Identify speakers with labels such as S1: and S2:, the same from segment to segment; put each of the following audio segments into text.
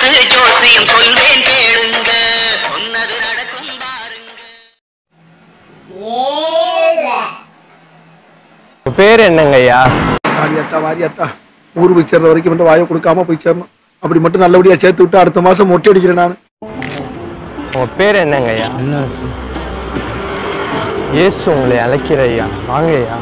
S1: பார்த்து ஜோசியம் சொல்வேன் கேளுங்க சொன்னது நடக்கும் பாருங்க
S2: உங்க பேர் என்னங்க ஐயா
S3: வாரியாத்தா வாரியாத்தா ஊர் போய் சேர்ற வரைக்கும் மட்டும் வாயை கொடுக்காம போய் சேரணும் அப்படி மட்டும் நல்லபடியா சேர்த்து விட்டு அடுத்த மாசம் மொட்டை அடிக்கிறேன் நான்
S2: உங்க பேர் என்னங்க ஐயா இயேசு உங்களை அழைக்கிற ஐயா வாங்க ஐயா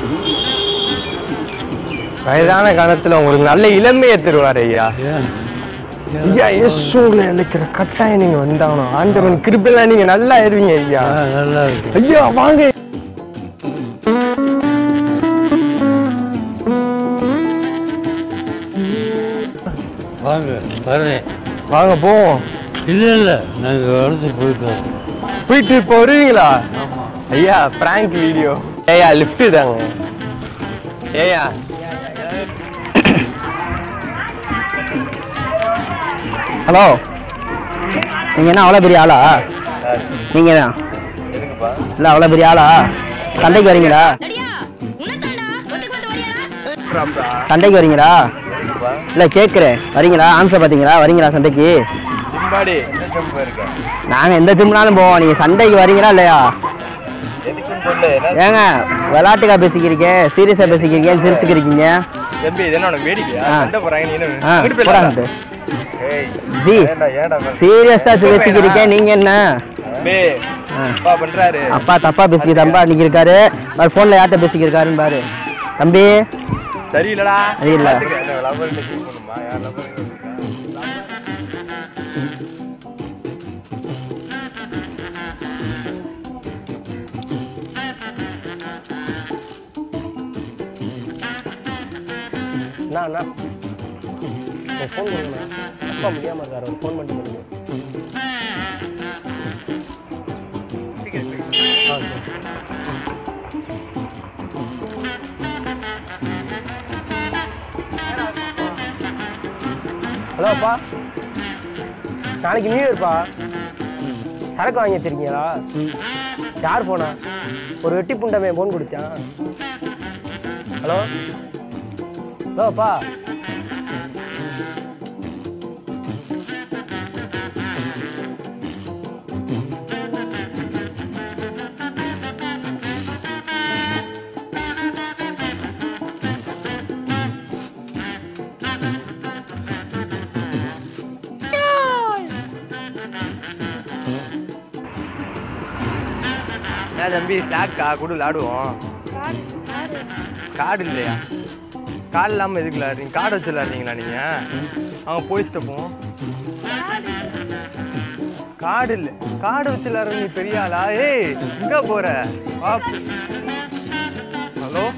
S2: வயதான காலத்துல உங்களுக்கு நல்ல இளமையை தருவார் ஐயா ஐயா இயேசு உங்களை அழைக்கிற கட்டாயம் நீங்க வந்தாகணும் ஆண்டவன் கிருபையில நீங்க நல்லா இருவீங்க ஐயா ஐயா வாங்க
S4: வாங்க வரேன்
S2: வாங்க போவோம்
S4: இல்ல இல்ல நாங்க வரது போயிட்டோம்
S2: போயிட்டு இப்போ வருவீங்களா ஐயா பிராங்க் வீடியோ ஏயா லிஃப்ட் தாங்க ஏயா
S5: ஹலோ நீங்க என்ன அவ்வளோ பெரிய ஆளா நீங்க தான் இல்லை அவ்வளோ பெரிய ஆளா சண்டைக்கு வரீங்களா சண்டைக்கு வரீங்களா இல்லை கேட்குறேன் வரீங்களா ஆன்சர் பார்த்தீங்களா வரீங்களா சண்டைக்கு
S2: சிம்பாடி இருக்க
S5: நாங்கள் எந்த திரும்பினாலும் போவோம் நீங்கள் சண்டைக்கு வரீங்களா இல்லையா
S2: எதுக்குன்னு சொல்லு
S5: ஏங்க விளாட்டுக்கா பேசிக்கிறீங்க சீரியஸாக பேசிக்கிறீங்க சிரிச்சுக்கிறீங்க
S2: தம்பி இது என்ன உனக்கு வேடிக்கையா
S5: ஆ.
S2: சண்டை போறாங்க நீ என்ன
S5: ஆ
S2: இங்கிட்டு போய்
S5: போடாங்க
S2: ஏய்
S5: ஜி
S2: ஏன்டா ஏன்டா
S5: சீரியஸாக பேசிக்கிறீங்க நீங்கள் என்ன
S2: தம்பி
S5: ஆ.
S2: அப்பா பண்றாரு
S5: அப்பா தப்பா பேசிக்க தம்பா நீங்க இருக்காரு பாரு போன்ல யார்கிட்ட பேசிக்கிருக்காருன்னு பாரு தம்பி
S2: சரியில்லடா
S5: சரியில்ல.
S2: லவர் பண்ணுமா யார் லவர்
S5: அண்ணா அண்ணா ஒரு ஃபோன் பண்ணுங்க அப்பா முடியாம இருக்காரு ஒரு ஃபோன் பண்ணிட்டு பண்ணுங்க ஆ, சரி. ஹலோ அப்பா நாளைக்கு நியூ இயர்ப்பா சரக்கு வாங்கி வச்சிருக்கீங்களா யார் போனா ஒரு வெட்டி புண்டமே போன் கொடுத்தான் ஹலோ ஹலோ அப்பா
S2: ஏன் தம்பி ஸ்டாக்கா குடு விளாடுவோம் கார்டு இல்லையா கார்டு இல்லாமல் எதுக்கு விளாடுறீங்க கார்டு வச்சு விளாடுறீங்களா நீங்க அவங்க போயிட்டு போவோம் கார்டு இல்லை கார்டு வச்சு விளாடுற நீ பெரிய ஆளா ஏய் எங்க போற வா ஹலோ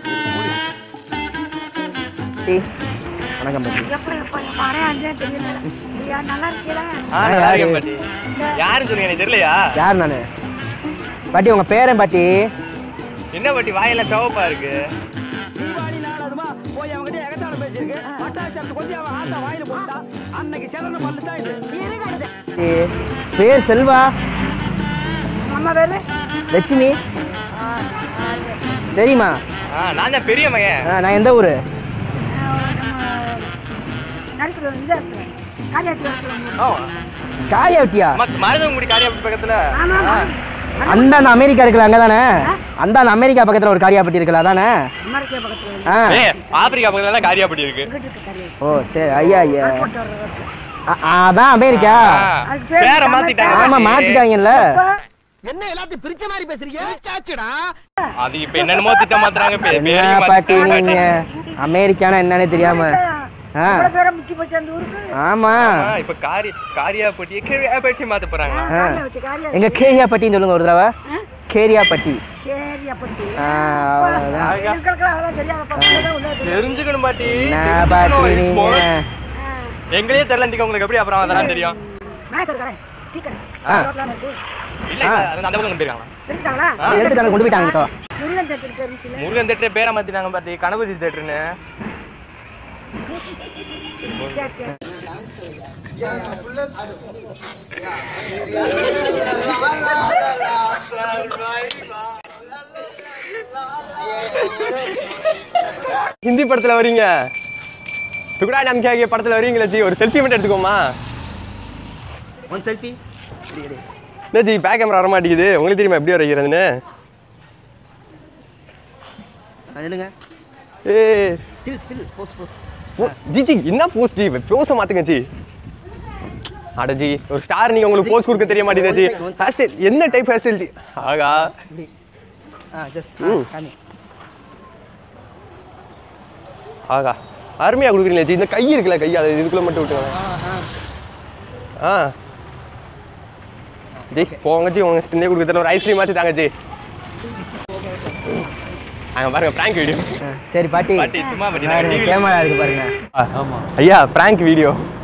S5: டி வணக்கம் பாட்டி
S6: எப்படி எப்ப வரேன் அஞ்சே தெரியல ஐயா நல்லா இருக்கீங்களா
S2: ஆ நல்லா இருக்கேன் பாட்டி யாருன்னு சொல்லுங்க எனக்கு தெரியலையா
S5: யார் நானு பாட்டி உங்க பேரன் பாட்டி
S2: என்ன பாட்டி வாயெல்லாம் சிவப்பா இருக்கு
S6: இருங்க
S5: பாட்டி, பேர் செல்வா
S6: நம்ம பேரு
S5: லட்சுமி தெரியுமா
S2: ஆ நான் தான் பெரிய மகன்
S5: ஆ, நான் எந்த ஊரு
S6: நடிக்கிறது இந்த இடத்துல காரியாட்டி இடத்துல
S2: ஆ
S5: காரியாவட்டியா
S2: மருதங்குடி காரியாபட்டி பக்கத்துல
S6: ஆமா ஆமா
S5: அந்த அந்த அமெரிக்கா இருக்குல்ல அங்கே தானே அந்த அந்த அமெரிக்கா பக்கத்தில் ஒரு காரியாப்பட்டி இருக்குல்ல அதானே
S6: அமெரிக்கா பக்கத்துல
S5: ஆ
S2: ஏய் ஆப்பிரிக்கா பக்கத்துல தான் காரியாபட்டி இருக்கு
S6: இங்கிட்டு இருக்கு காரியாட்டி
S5: ஓ சரி ஐயா ஐயா
S6: போட்டு வர்ற ரோட்டு.
S5: அ- அதான் அமெரிக்கா
S2: ஆ,
S6: அதுக்கு பேரு
S2: பேரை
S6: தமிழ்
S2: மாத்திட்டாங்க
S5: ஆமா
S2: பாட்டி.
S5: மாத்திட்டாங்கல்ல
S2: அது இப்ப என்னென்னமோ திட்டம் மாத்துறாங்க பே-
S5: என்ன
S2: பேரையும்
S5: பாட்டி
S2: மாத்திட்டாங்க.
S5: நீங்க அமெரிக்கானா என்னன்னு தெரியாம ஆ
S6: இவ்வளவு தூரம் முத்தி போச்சு அந்த ஊருக்கு
S5: ஆமா
S2: ஆ, இப்ப காரி காரியாபட்டியை கேரியாபட்டி மாத்த போறாங்க
S5: ஆ.
S6: காரியா வச்சு காரியா
S5: எங்க கேரியாப்பட்டின்னு சொல்லுங்க ஒரு தடவை கேரியாப்பட்டி
S6: சரி அப்படி
S5: ஆ, அவ்வளவுதான்.
S6: எங்களுக்கெல்லாம் அதெல்லாம் தெரியாதப்பா இப்பதான் உள்ள தெரியும்.
S2: தெரிஞ்சுக்கணும் பாட்டி
S5: என்ன பாட்டி
S2: தெரிஞ்சுக்கணும்.
S5: நீங்க
S2: இப்போ எங்களையே தெரியல உங்களுக்கு எப்படி அப்புறம் அதெல்லாம் தெரியும்
S6: மேக்கர் கடை டீ கடை
S5: ஆ.
S6: ரோட்ல இருக்கு
S2: இல்ல இல்ல, அது அந்த பக்கம் போயிருக்காங்க
S6: தெரிஞ்சுட்டாங்களா
S5: ஆ, எடுத்துட்டாங்க கொண்டு போயிட்டாங்க இப்போ
S6: முருகன் தேட்டர் தெரிஞ்சுல
S2: முருகன் தேட்டர் பேரை மாத்தினாங்க பாத்தி கணபதி தேட்டர்னு
S6: சரி சரி
S2: ஹிந்தி படத்துல வரீங்க துகுடா நம்பிக்கை படத்துல வரீங்களா ஜி ஒரு செல்ஃபி மட்டும் எடுத்துக்கோமா
S5: ஒன் செல்ஃபி
S2: என்ன ஜி பேக் கேமரா வர மாட்டேங்குது உங்களுக்கு தெரியுமா எப்படி வரைக்கிறதுன்னு
S5: நில்லுங்க
S2: ஏ
S5: still still pose pose
S2: ji ji என்ன போஸ்ட் ஜி போஸ மாத்துங்க ஜி அட ஜி ஒரு ஸ்டார் நீங்க உங்களுக்கு போஸ்ட் கொடுக்க தெரிய மாட்டேங்குது ஜி ஹேர் ஸ்டைல் என்ன டைப் ஹேர் ஸ்டைல் ஜி ஆகா
S5: இப்படி ஆ ஜஸ்ட்
S2: ம்.
S5: காமி
S2: ஆகா அருமையா கொடுக்குறீங்களே ஜி இந்த கை இருக்குல்ல கை அதை இதுக்குள்ள மட்டும் விட்டுங்க ஆ ஜி போங்க ஜி உங்க சின்ன கொடுக்க தெரியல ஒரு ஐஸ்கிரீம் மாத்தி தாங்க ஜி அங்க பாருங்க பிராங்க் வீடியோ
S5: சரி பாட்டி
S2: பாட்டி, சும்மா பாட்டி, நான் TV
S5: கேமரா இருக்கு பாருங்க
S4: ஆமாம்
S2: ஐயா பிராங்க் வீடியோ